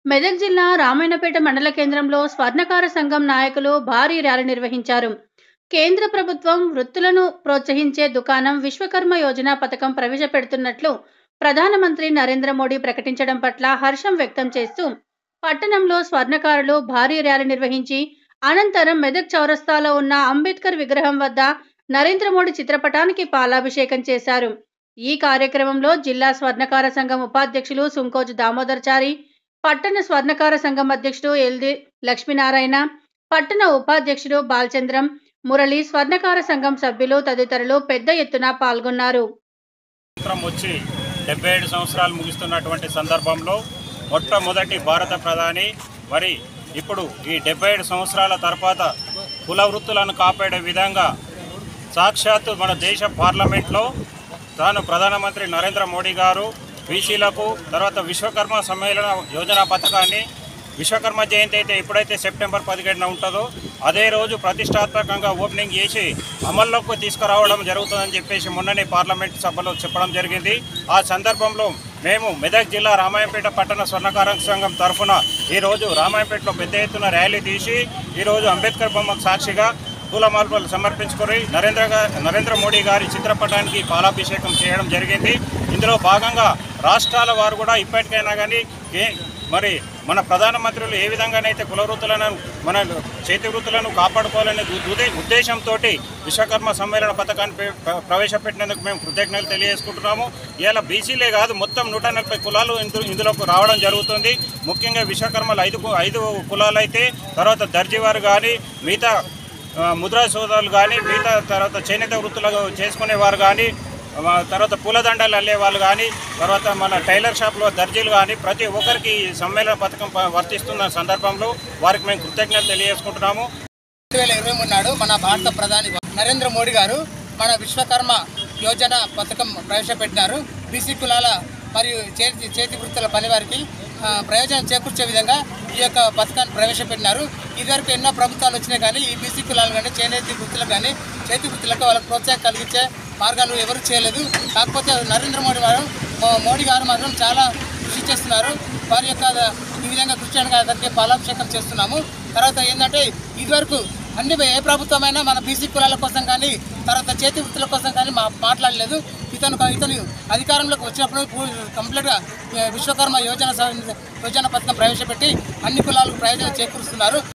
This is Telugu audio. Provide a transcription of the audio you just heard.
మెదక్ జిల్లా రామాయణపేట మండల కేంద్రంలో స్వర్ణకార సంఘం నాయకులు భారీ ర్యాలీ నిర్వహించారు కేంద్ర ప్రభుత్వం వృత్తులను ప్రోత్సహించే దుకాణం విశ్వకర్మ యోజన పథకం ప్రవేశపెడుతున్నట్లు ప్రధానమంత్రి నరేంద్ర మోడీ ప్రకటించడం పట్ల హర్షం వ్యక్తం చేస్తూ పట్టణంలో స్వర్ణకారులు భారీ ర్యాలీ నిర్వహించి అనంతరం మెదక్ చౌరస్తాలో ఉన్న అంబేద్కర్ విగ్రహం వద్ద నరేంద్ర మోడీ చిత్రపటానికి పాలాభిషేకం చేశారు ఈ కార్యక్రమంలో జిల్లా స్వర్ణకార సంఘం ఉపాధ్యక్షులు సుంకోజు దామోదర్చారి పట్టణ స్వర్ణకార సంఘం అధ్యక్షుడు ఎల్ది లక్ష్మీనారాయణ పట్టణ ఉపాధ్యక్షుడు బాలచంద్రం మురళి స్వర్ణకార సంఘం సభ్యులు తదితరులు పెద్ద ఎత్తున పాల్గొన్నారు స్వాతంత్రం వచ్చి డెబ్బై ఏడు సంవత్సరాలు ముగిస్తున్నటువంటి సందర్భంలో మొట్టమొదటి భారత ప్రధాని మరి ఇప్పుడు ఈ డెబ్బై ఏడు సంవత్సరాల తర్వాత కుల వృత్తులను కాపాడే విధంగా సాక్షాత్తు మన దేశ పార్లమెంట్లో తాను ప్రధానమంత్రి నరేంద్ర మోడీ గారు బీసీలకు తర్వాత విశ్వకర్మ సమ్మేళన యోజన పథకాన్ని విశ్వకర్మ జయంతి అయితే ఎప్పుడైతే సెప్టెంబర్ పదిహేడున ఉంటుందో అదే రోజు ప్రతిష్టాత్మకంగా ఓపెనింగ్ చేసి అమల్లోకి తీసుకురావడం జరుగుతుందని చెప్పేసి మొన్ననే పార్లమెంట్ సభలో చెప్పడం జరిగింది ఆ సందర్భంలో మేము మెదక్ జిల్లా రామాయంపేట పట్టణ స్వర్ణకార సంఘం తరఫున ఈరోజు రామాయంపేటలో పెద్ద ఎత్తున ర్యాలీ తీసి ఈరోజు అంబేద్కర్ బొమ్మకు సాక్షిగా పూలమాలలు సమర్పించుకొని నరేంద్ర గా- నరేంద్ర మోడీ గారి చిత్రపటానికి పాలాభిషేకం చేయడం జరిగింది ఇందులో భాగంగా రాష్ట్రాల వారు కూడా ఇప్పటికైనా కానీ ఏ- మరి మన ప్రధానమంత్రులు ఏ విధంగానైతే కుల వృత్తులను మన చేతి వృత్తులను కాపాడుకోవాలనే ఉదే- ఉద్దేశంతో విశ్వకర్మ సమ్మేళన పథకాన్ని ప్ర- ప్ర- ప్రవేశపెట్టినందుకు మేము కృతజ్ఞతలు తెలియజేసుకుంటున్నాము ఇలా బీసీలే కాదు మొత్తం నూట నలభై కులాలు ఇందు ఇందులోకి రావడం జరుగుతుంది ముఖ్యంగా విశ్వకర్మలు ఐదు కు- ఐదు కులాలు అయితే తర్వాత దర్జీవారు కానీ మిగతా ఆ, ముద్రా సోదరులు కానీ మిగతా తర్వాత చేనేత వృత్తులు చేసుకునేవారు కానీ ఆ, తర్వాత పూలదండలు అల్లే వాళ్ళు కానీ తర్వాత మన టైలర్ షాప్లో దర్జీలు కానీ ప్రతి ఒక్కరికి ఈ సమ్మేళన పథకం ప- వర్తిస్తున్న సందర్భంలో వారికి మేము కృతజ్ఞతలు తెలియజేసుకుంటున్నాము రెండు వేల ఇరవై మూడు నాడు మన భారత ప్రధాని నరేంద్ర మోడీ గారు మన విశ్వకర్మ యోజన పథకం ప్రవేశపెట్టినారు బీసీ కులాల మరియు చేతి చేతి వృత్తుల పనివారికి ఆ, ప్రయోజనం చేకూర్చే విధంగా ఈ యొక్క పథకాన్ని ప్రవేశపెట్టినారు ఇదివరకు ఎన్నో ప్రభుత్వాలు వచ్చినాయి కానీ ఈ బీసీ కులాలు కానీ చేనేతి వృత్తులకు కానీ చేతి వృత్తులకు వాళ్ళకి ప్రోత్సాహం కలిగించే మార్గాలు ఎవరు చేయలేదు కాకపోతే నరేంద్ర మోడీ వారు మో- మోడీ గారు మాత్రం చాలా కృషి చేస్తున్నారు వారి యొక్క ఈ విధంగా కృషి చేయడానికి అతనికి పాలాభిషేకం చేస్తున్నాము తర్వాత ఏంటంటే ఇదివరకు అన్ని ఏ ప్రభుత్వమైనా మన బీసీ కులాల కోసం కానీ తర్వాత చేతి వృత్తుల కోసం కానీ మా మాట్లాడలేదు ఇతను ఇతను అధికారంలోకి వచ్చినప్పుడు పూ- కంప్లీట్గా ఏ, విశ్వకర్మ యోజన స- యోజన పథకం ప్రవేశపెట్టి అన్ని కులాలకు ప్రయోజనం చేకూరుస్తున్నారు